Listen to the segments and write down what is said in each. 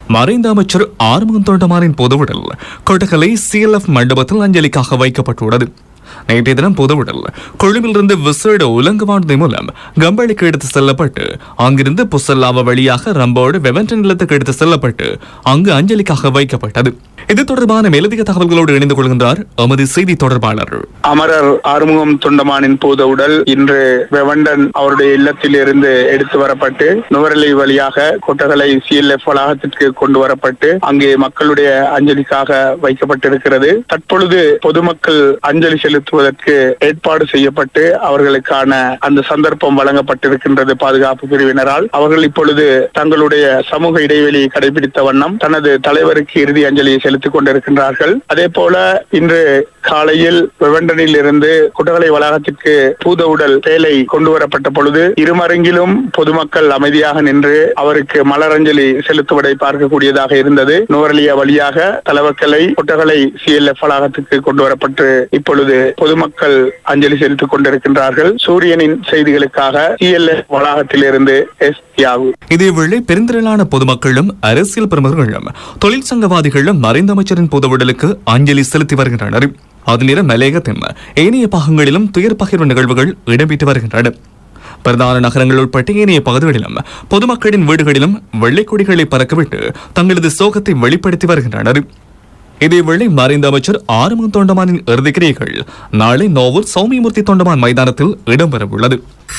மறைந்த அமைச்சர் ஆறுமுகம் தொண்டமானின் பொதுவுடல் கொட்டகலை சிஎல்எஃப் மண்டபத்தில் அஞ்சலிக்காக வைக்கப்பட்டுள்ளது நேற்றைய தினம் பொதுவுடல் கொழும்பிலிருந்து விசேட உலங்குவானதை மூலம் கம்பளிக்கு எடுத்து செல்லப்பட்டு அங்கிருந்து புசல்லாவ வழியாக ரம்போடு வெவன்டன் நிலத்துக்கு எடுத்து செல்லப்பட்டு அங்கு அஞ்சலிக்காக வைக்கப்பட்டது இது தொடர்பான மேலதிக தகவல்களோடு இணைந்து கொள்கின்றார் எமது செய்தி தொடர்பாளர் அமரர் ஆறுமுகம் தொண்டமானின் பூத உடல் இன்று வெவண்டன் அவருடைய இல்லத்தில் இருந்து எடுத்து வரப்பட்டு நுவரலை வழியாக கொட்டகலை சிஎல்எஃப் வளாகத்திற்கு கொண்டு வரப்பட்டு அங்கே மக்களுடைய அஞ்சலிக்காக வைக்கப்பட்டிருக்கிறது தற்பொழுது பொதுமக்கள் அஞ்சலி செலுத்துவதற்கு ஏற்பாடு செய்யப்பட்டு அவர்களுக்கான அந்த சந்தர்ப்பம் வழங்கப்பட்டிருக்கின்றது பாதுகாப்பு பிரிவினரால் அவர்கள் இப்பொழுது தங்களுடைய சமூக இடைவெளியை கடைபிடித்த வண்ணம் தனது தலைவருக்கு இறுதி அஞ்சலியை செலுத்திக் கொண்டிருக்கின்றார்கள் அதே போல இன்று காலையில் வெவண்டனில் இருந்து குட்டகலை வளாகத்திற்கு பூத உடல் பேலை கொண்டு வரப்பட்ட பொழுது இருமருங்கிலும் பொதுமக்கள் அமைதியாக நின்று அவருக்கு மலரஞ்சலி செலுத்துவதை பார்க்கக்கூடியதாக இருந்தது நுவரலியா வழியாக தலவக்கலை குட்டகலை சிஎல்எஃப் வளாகத்துக்கு கொண்டு வரப்பட்டு இப்பொழுது பொதுமக்கள் அஞ்சலி செலுத்திக் கொண்டிருக்கின்றார்கள் சூரியனின் செய்திகளுக்காக சிஎல்எஃப் வளாகத்தில் இருந்து எஸ் தியாகு இதேவேளை பெருந்திரளான பொதுமக்களும் அரசியல் பிரமுகர்களும் தொழிற்சங்கவாதிகளும் மறைந்த அமைச்சரின் பொதுவுடலுக்கு அஞ்சலி செலுத்தி வருகின்றனர் அதனிட மலையகத்தின் ஏனைய பாகங்களிலும் துயர் பகிர்வு நிகழ்வுகள் இடம்பெற்று வருகின்றன பிரதான நகரங்கள் உட்பட்ட ஏனைய பகுதிகளிலும் பொதுமக்களின் வீடுகளிலும் வெள்ளைக் கொடிகளை பறக்கவிட்டு தங்களது சோகத்தை வெளிப்படுத்தி வருகின்றனர் இதேவேளை மறைந்த அமைச்சர் ஆறுமுகம் தொண்டமானின் இறுதிக்கிரியைகள் நாளை நோவூர் சௌமியமூர்த்தி தொண்டமான் மைதானத்தில் இடம்பெறவுள்ளது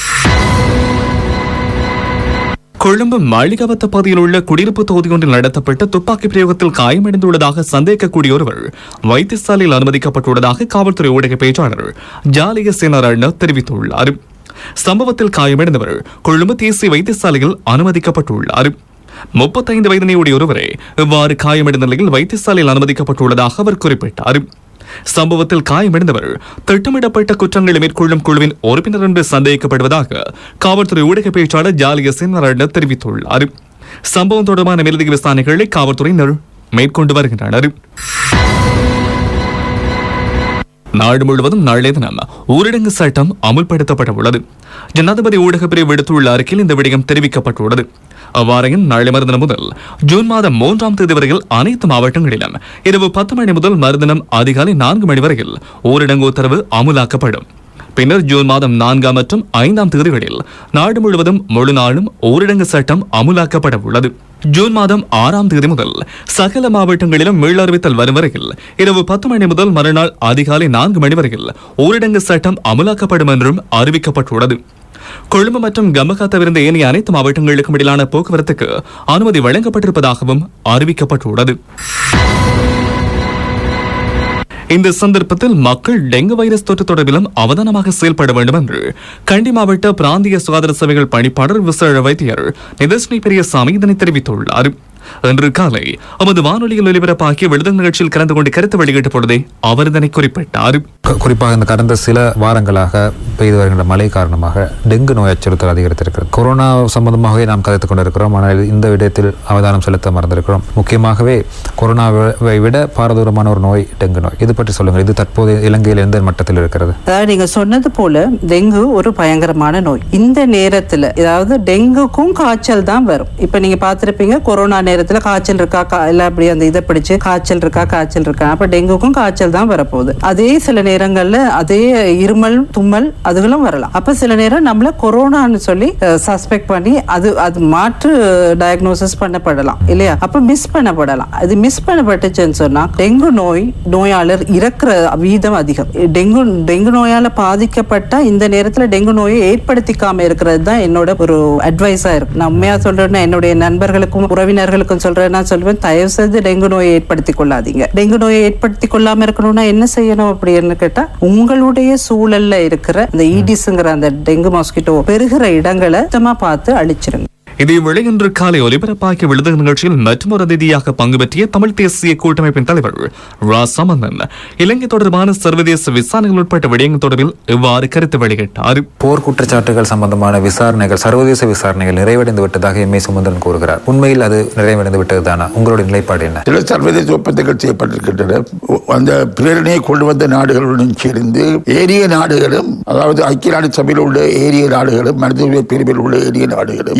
கொழும்பு மாளிகவத்த பகுதியில் உள்ள குடியிருப்பு தொகுதி ஒன்றில் நடத்தப்பட்ட துப்பாக்கி பிரயோகத்தில் காயமடைந்துள்ளதாக சந்தேகக்கூடிய ஒருவர் வைத்தியசாலையில் அனுமதிக்கப்பட்டுள்ளதாக காவல்துறை ஊடக பேச்சாளர் ஜாலிய சேனாராயண தெரிவித்துள்ளார் சம்பவத்தில் காயமடைந்தவர் கொழும்பு தேசிய வைத்தியசாலையில் அனுமதிக்கப்பட்டுள்ளார் முப்பத்தைந்து வயதினையுடைய ஒருவரே இவ்வாறு காயமடைந்த நிலையில் வைத்தியசாலையில் அனுமதிக்கப்பட்டுள்ளதாக அவர் குறிப்பிட்டார் சம்பவத்தில் காயமடைந்தவர் திட்டமிடப்பட்ட குற்றங்களை மேற்கொள்ளும் குழுவின் உறுப்பினர் என்று சந்தேகிக்கப்படுவதாக காவல்துறை ஊடக பேச்சாளர் ஜாலிய சேனாராயண தெரிவித்துள்ளார் சம்பவம் தொடர்பான மேலதிக விசாரணைகளை காவல்துறையினர் மேற்கொண்டு வருகின்றனர் நாடு முழுவதும் நாளைய தினம் ஊரடங்கு சட்டம் அமுல்படுத்தப்பட உள்ளது ஜனாதிபதி ஊடகப் பிரிவு விடுத்துள்ள அறிக்கையில் இந்த விடயம் தெரிவிக்கப்பட்டுள்ளது அவ்வாறையும் நாளை மறுதினம் முதல் ஜூன் மாதம் மூன்றாம் தேதி வரையில் அனைத்து மாவட்டங்களிலும் இரவு பத்து மணி முதல் மறுதினம் அதிகாலை நான்கு மணி வரையில் ஊரடங்கு உத்தரவு அமுலாக்கப்படும் பின்னர் ஜூன் மாதம் நான்காம் மற்றும் ஐந்தாம் தேதிகளில் நாடு முழுவதும் முழு நாளும் ஊரடங்கு சட்டம் அமுலாக்கப்பட உள்ளது ஜூன் மாதம் ஆறாம் தேதி முதல் சகல மாவட்டங்களிலும் மீளறிவித்தல் வரும் வரையில் இரவு பத்து மணி முதல் மறுநாள் அதிகாலை நான்கு மணி வரையில் ஊரடங்கு சட்டம் அமுலாக்கப்படும் என்றும் அறிவிக்கப்பட்டுள்ளது கொழும்பு மற்றும் கமகா தவிர்ந்த ஏனைய அனைத்து மாவட்டங்களுக்கும் இடையிலான போக்குவரத்துக்கு அனுமதி வழங்கப்பட்டிருப்பதாகவும் அறிவிக்கப்பட்டுள்ளது இந்த சந்தர்ப்பத்தில் மக்கள் டெங்கு வைரஸ் தொற்று தொடர்பிலும் அவதானமாக செயல்பட வேண்டும் என்று கண்டி மாவட்ட பிராந்திய சுகாதார சேவைகள் பணிப்பாளர் விசேட வைத்தியர் நிதர்ஷினி பெரியசாமி இதனை தெரிவித்துள்ளார் இன்று காலை நமது வானொலியில் ஒலிபரப்பாகிய விடுதல் நிகழ்ச்சியில் கலந்து கொண்டு கருத்து வெளியிட்ட பொழுதே அவர் இதனை குறிப்பிட்டார் கு- குறிப்பாக இந்த கடந்த சில வாரங்களாக பெய்து வருகின்ற மழை காரணமாக டெங்கு நோய் அச்சுறுத்தல் அதிகரித்திருக்கிறது கொரோனா சம்பந்தமாகவே நாம் கதைத்துக் கொண்டிருக்கிறோம் ஆனால் இந்த விடயத்தில் அவதானம் செலுத்த மறந்திருக்கிறோம் முக்கியமாகவே கொரோனாவை விட பாரதூரமான ஒரு நோய் டெங்கு நோய் இது பற்றி சொல்லுங்கள் இது தற்போது இலங்கையில் எந்த மட்டத்தில் இருக்கிறது அதாவது நீங்க சொன்னது போல டெங்கு ஒரு பயங்கரமான நோய் இந்த நேரத்துல அதாவது டெங்குக்கும் காய்ச்சல் தான் வரும் இப்ப நீங்க பார்த்திருப்பீங்க கொரோனா நேரத்துல காய்ச்சல் இருக்கா கா- இல்ல அப்படி அந்த இதை பிடிச்சு காய்ச்சல் இருக்கா காய்ச்சல் இருக்கா அப்ப டெங்குக்கும் காய்ச்சல் தான் வரப்போகுது அதே சில நேரங்கள்ல அதே இருமல் தும்மல் அதுகளும் வரலாம் அப்ப சில நேரம் நம்மள கொரோனான்னு சொல்லி சஸ்பெக்ட் பண்ணி அது அது மாற்று டயக்னோசிஸ் பண்ணப்படலாம் இல்லையா அப்ப மிஸ் பண்ணப்படலாம் அது மிஸ் பண்ணப்பட்டுச்சுன்னு சொன்னா டெங்கு நோய் நோயாளர் இறக்குற வீதம் அதிகம் டெங்கு டெங்கு நோயால பாதிக்கப்பட்ட இந்த நேரத்துல டெங்கு நோயை ஏற்படுத்திக்காம இருக்கிறது தான் என்னோட ஒரு அட்வைஸா இருக்கு நான் உண்மையா சொல்றேன்னா என்னுடைய நண்பர்களுக்கும் உறவினர்களுக்கும் சொல்றேன் நான் சொல்லுவேன் தயவு செய்து டெங்கு நோயை ஏற்படுத்தி கொள்ளாதீங்க டெங்கு நோயை ஏற்படுத்தி கொள்ளாம இருக்கணும்னா என்ன செய்யணும் அப்படின்னு கேட்டா உங்களுடைய சூழல்ல இருக்கிற இந்த ஈடிஸ்ங்கிற அந்த டெங்கு மாஸ்கிட்டோ பெருகிற இடங்களை சுத்தமா பார்த்து அழிச்சிருங்க இதேவேளை இன்று காலை ஒலிபரப்பாகிய விழுது நிகழ்ச்சியில் மற்றொரு அதிதியாக பங்கு பற்றிய தமிழ் தேசிய கூட்டமைப்பின் தலைவர் ரா சம்பந்தன் இலங்கை தொடர்பான சர்வதேச விசாரணைகள் உட்பட்ட விடயங்கள் தொடர்பில் இவ்வாறு கருத்து வெளியிட்டார் போர் குற்றச்சாட்டுகள் சம்பந்தமான விசாரணைகள் சர்வதேச விசாரணைகள் நிறைவடைந்து விட்டதாக எம் ஏ சுமந்திரன் கூறுகிறார் உண்மையில் அது நிறைவடைந்து விட்டதுதானா உங்களுடைய நிலைப்பாடு என்ன சில சர்வதேச ஒப்பந்தங்கள் செய்யப்பட்டிருக்கின்றன அந்த பிரேரணையை கொண்டு வந்த நாடுகளுடன் சேர்ந்து ஏரிய நாடுகளும் அதாவது ஐக்கிய நாடு சபையில் உள்ள ஏரிய நாடுகளும் மனித உரிமை பிரிவில் உள்ள ஏரிய நாடுகளும் இலங்கை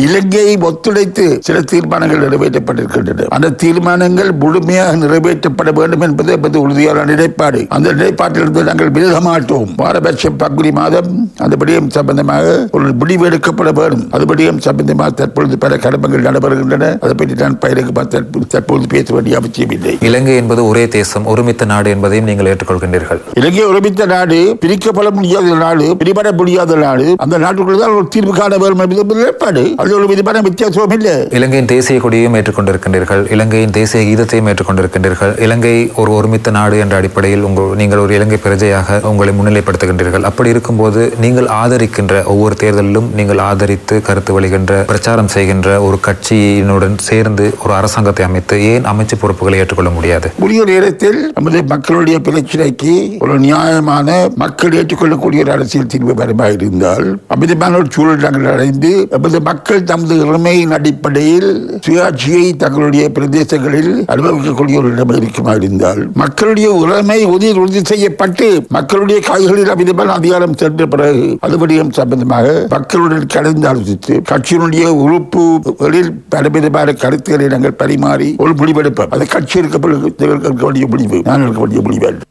அரசையும் ஒத்துழைத்து சில தீர்மானங்கள் நிறைவேற்றப்பட்டிருக்கின்றன அந்த தீர்மானங்கள் முழுமையாக நிறைவேற்றப்பட வேண்டும் என்பது என்பது உறுதியான நிலைப்பாடு அந்த நிலைப்பாட்டிலிருந்து நாங்கள் விலக மாட்டோம் பாரபட்சம் பங்குனி மாதம் அந்த விடயம் சம்பந்தமாக ஒரு முடிவு எடுக்கப்பட வேண்டும் அது விடயம் சம்பந்தமாக தற்பொழுது பல கடமைகள் நடைபெறுகின்றன அதை பற்றி நான் பயிருக்கு தற்பொழுது தற்பொழுது பேச வேண்டிய அவசியம் இல்லை இலங்கை என்பது ஒரே தேசம் ஒருமித்த நாடு என்பதையும் நீங்கள் ஏற்றுக்கொள்கின்றீர்கள் இலங்கை ஒருமித்த நாடு பிரிக்கப்பட முடியாத நாடு பிரிபட முடியாத நாடு அந்த நாட்டுக்குள்ள தான் ஒரு தீர்வு காண வேண்டும் என்பது நிலைப்பாடு அது ஒரு விதமான வித்தியாசம் இல்லை இலங்கையின் தேசிய கொடியையும் ஏற்றுக்கொண்டிருக்கின்றீர்கள் இலங்கையின் தேசிய கீதத்தையும் ஏற்றுக்கொண்டிருக்கின்றீர்கள் இலங்கை ஒரு ஒருமித்த நாடு என்ற அடிப்படையில் உங்கள் நீங்கள் ஒரு இலங்கை பிரஜையாக உங்களை முன்னிலைப்படுத்துகின்றீர்கள் அப்படி இருக்கும்போது நீங்கள் ஆதரிக்கின்ற ஒவ்வொரு தேர்தலிலும் நீங்கள் ஆதரித்து கருத்து வழிகின்ற பிரச்சாரம் செய்கின்ற ஒரு கட்சியினுடன் சேர்ந்து ஒரு அரசாங்கத்தை அமைத்து ஏன் அமைச்சு பொறுப்புகளை ஏற்றுக்கொள்ள முடியாது உரிய நேரத்தில் நமது மக்களுடைய பிரச்சனைக்கு ஒரு நியாயமான மக்கள் ஏற்றுக்கொள்ளக்கூடிய ஒரு அரசியல் தீர்வு வருமாக இருந்தால் அமிதமான ஒரு சூழல் நாங்கள் அடைந்து நமது மக்கள் தமது இளமையின் அடிப்படையில் சுயாட்சியை தங்களுடைய பிரதேசங்களில் அனுபவிக்கக்கூடிய ஒரு நிலைமை இருக்குமா இருந்தால் மக்களுடைய உரிமை உறுதி உறுதி செய்யப்பட்டு மக்களுடைய கைகளில் அமிதமான அதிகாரம் சென்ற பிறகு அதுபடியும் சம்பந்தமாக மக்களுடன் கலந்து ஆலோசித்து கட்சியினுடைய உறுப்புகளில் பலவிதமான கருத்துக்களை நாங்கள் பரிமாறி ஒரு முடிவெடுப்போம் அது கட்சி எடுக்க வேண்டிய முடிவு நான் எடுக்க வேண்டிய முடிவு அல்ல.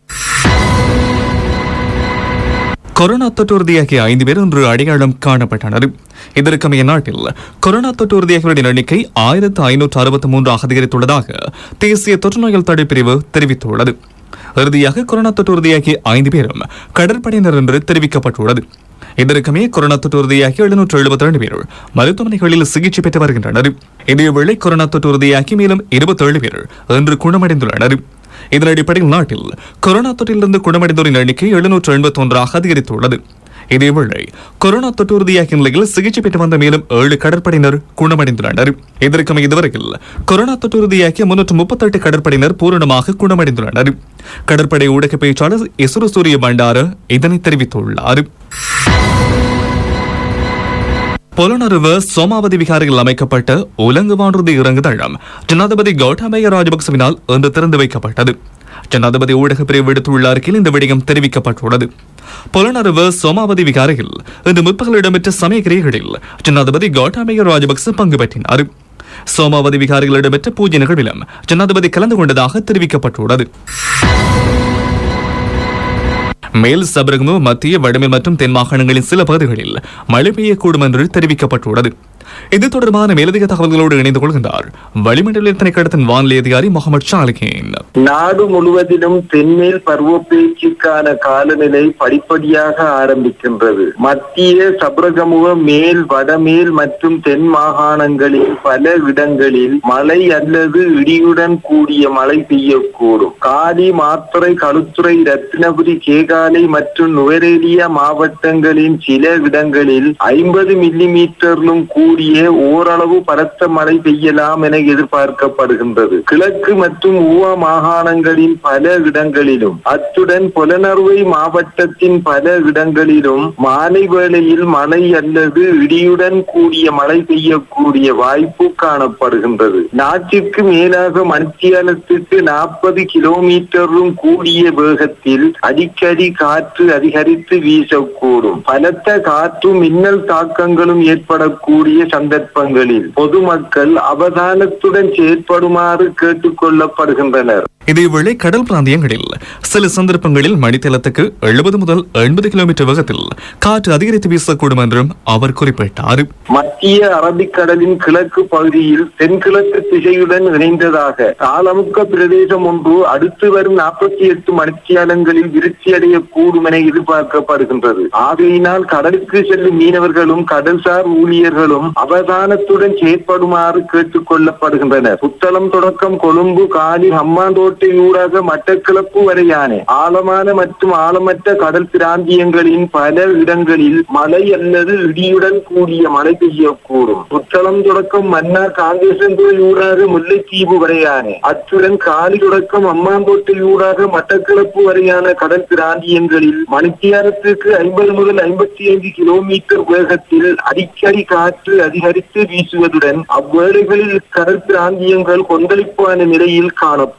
கொரோனா தொற்று உறுதியாகிய ஐந்து பேர் இன்று அடையாளம் காணப்பட்டனர் இதற்கமைய நாட்டில் கொரோனா தொற்று உறுதியாகியவரின் எண்ணிக்கை ஆயிரத்து ஐநூற்று அறுபத்தி மூன்றாக அதிகரித்துள்ளதாக தேசிய தொற்றுநோய்கள் தடுப்பிரிவு தெரிவித்துள்ளது இறுதியாக கொரோனா தொற்று உறுதியாகிய ஐந்து பேரும் கடற்படையினர் என்று தெரிவிக்கப்பட்டுள்ளது இதற்குமே கொரோனா தொற்று உறுதியாகி எழுநூற்று எழுபத்தி ரெண்டு பேர் மருத்துவமனைகளில் சிகிச்சை பெற்று வருகின்றனர் இதேவேளை கொரோனா தொற்று உறுதியாகி மேலும் இருபத்தேழு பேர் இன்று குணமடைந்துள்ளனர் இதன் அடிப்படையில் நாட்டில் கொரோனா தொற்றிலிருந்து குணமடைந்தோரின் எண்ணிக்கை எழுநூற்று எண்பத்தி ஒன்றாக அதிகரித்துள்ளது இதேவேளை கொரோனா தொற்று உறுதியாகிய நிலையில் சிகிச்சை பெற்று வந்த மேலும் ஏழு கடற்படையினர் குணமடைந்துள்ளனர் இதற்கும் இதுவரையில் கொரோனா தொற்று உறுதியாகிய முன்னூற்று முப்பத்தெட்டு கடற்படையினர் பூரணமாக குணமடைந்துள்ளனர் கடற்படை ஊடக பேச்சாளர் இசுரு சூரிய பண்டார இதனை தெரிவித்துள்ளார் பொலனறுவ சோமாவதி விகாரியில் அமைக்கப்பட்ட உலங்கு வானூர்தி இறங்குதளம் ஜனாதிபதி கௌதமய ராஜபக்சவினால் இன்று திறந்து வைக்கப்பட்டது ஜனாதிபதி ஊடக பிரிவு விடுத்துள்ள அறிக்கையில் இந்த விடயம் தெரிவிக்கப்பட்டுள்ளது பொலனறுவ சோமாவதி விகாரையில் இன்று முற்பகல் இடம்பெற்ற சமயக்கிரியர்களில் ஜனாதிபதி கௌதமய ராஜபக்ச பங்கு பெற்றினார் சோமாவதி விகாரியில் இடம்பெற்ற பூஜை நிகழ்விலும் ஜனாதிபதி கலந்து கொண்டதாக தெரிவிக்கப்பட்டுள்ளது மேல் சபரகமு மத்திய வடமேல் மற்றும் தென் மாகாணங்களின் சில பகுதிகளில் மழை பெய்யக்கூடும் என்று தெரிவிக்கப்பட்டுள்ளது இது தொடர்பான மேலதிக தகவல்களோடு இணைந்து கொள்கின்றார் வளிமண்டல திணைக்களத்தின் வானிலை அதிகாரி முகமது ஷாலிகேன் நாடு முழுவதிலும் தென்மேல் பருவப்பெயர்ச்சிக்கான காலநிலை படிப்படியாக ஆரம்பிக்கின்றது மத்திய சபரகமுக மேல் வடமேல் மற்றும் தென் மாகாணங்களில் பல இடங்களில் மழை அல்லது இடியுடன் கூடிய மழை பெய்யக்கூடும் காலி மாத்தறை களுத்துறை ரத்தினபுரி கேகாலை மற்றும் நுவரேலியா மாவட்டங்களின் சில இடங்களில் ஐம்பது மில்லி மீட்டரிலும் கூடிய ஓரளவு பலத்த மழை பெய்யலாம் என எதிர்பார்க்கப்படுகின்றது கிழக்கு மற்றும் ஊவா மாகாணங்களின் பல இடங்களிலும் அத்துடன் புலனறுவை மாவட்டத்தின் பல இடங்களிலும் மாலை வேளையில் மழை அல்லது இடியுடன் கூடிய மழை பெய்யக்கூடிய வாய்ப்பு காணப்படுகின்றது நாட்டிற்கு மேலாக மணித்தியாலத்துக்கு நாற்பது கிலோமீட்டரும் கூடிய வேகத்தில் அடிக்கடி காற்று அதிகரித்து வீசக்கூடும் பலத்த காற்றும் மின்னல் தாக்கங்களும் ஏற்படக்கூடிய சந்தர்ப்பங்களில் பொதுமக்கள் அவதானத்துடன் செயற்படுமாறு கேட்டுக் கொள்ளப்படுகின்றனர் இதேவேளை கடல் பிராந்தியங்களில் சில சந்தர்ப்பங்களில் மணித்தளத்துக்கு எழுபது முதல் எண்பது கிலோமீட்டர் வேகத்தில் காற்று அதிகரித்து வீசக்கூடும் என்றும் அவர் குறிப்பிட்டார் மத்திய அரபிக்கடலின் கிழக்கு பகுதியில் தென்கிழக்கு திசையுடன் இணைந்ததாக தாளமுக்க பிரதேசம் ஒன்று அடுத்து வரும் நாற்பத்தி எட்டு மணித்தியாலங்களில் விருத்தியடைய கூடும் என எதிர்பார்க்கப்படுகின்றது ஆகையினால் கடலுக்கு செல்லும் மீனவர்களும் கடல்சார் ஊழியர்களும் அவதானத்துடன் செயற்படுமாறு கேட்டுக் கொள்ளப்படுகின்றனர் புத்தளம் தொடக்கம் கொழும்பு காலி ஹம்மாந்தோட்டை ஊடாக மட்டக்கிளப்பு வரையான ஆழமான மற்றும் ஆழமற்ற கடல் பிராந்தியங்களின் பல இடங்களில் மழை அல்லது இடியுடன் கூடிய மழை பெய்யக்கூடும் புத்தளம் தொடக்கம் மன்னார் காங்கேசந்துறை ஊடாக முல்லைத்தீவு வரையான அத்துடன் காலி தொடக்கம் அம்மாந்தோட்டை ஊடாக மட்டக்கிளப்பு வரையான கடல் பிராந்தியங்களில் மணித்தியாரத்துக்கு ஐம்பது முதல் ஐம்பத்தி ஐந்து கிலோமீட்டர் வேகத்தில் அடிக்கடி காற்று அதிகரித்து வீசுவதுடன் அவ்வேளைகளில் கடல் பிராந்தியங்கள் கொந்தளிப்பான நிலையில் காணப்படும்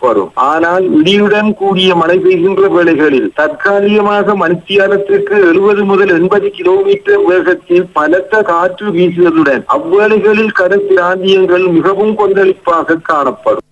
ஆனால் இடியுடன் கூடிய மழை பெய்கின்ற வேளைகளில் தற்காலிகமாக மணித்தியாலத்திற்கு எழுபது முதல் எண்பது கிலோமீட்டர் வேகத்தில் பலத்த காற்று வீசுவதுடன் அவ்வேளைகளில் கடல் பிராந்தியங்கள் மிகவும் கொந்தளிப்பாக காணப்படும்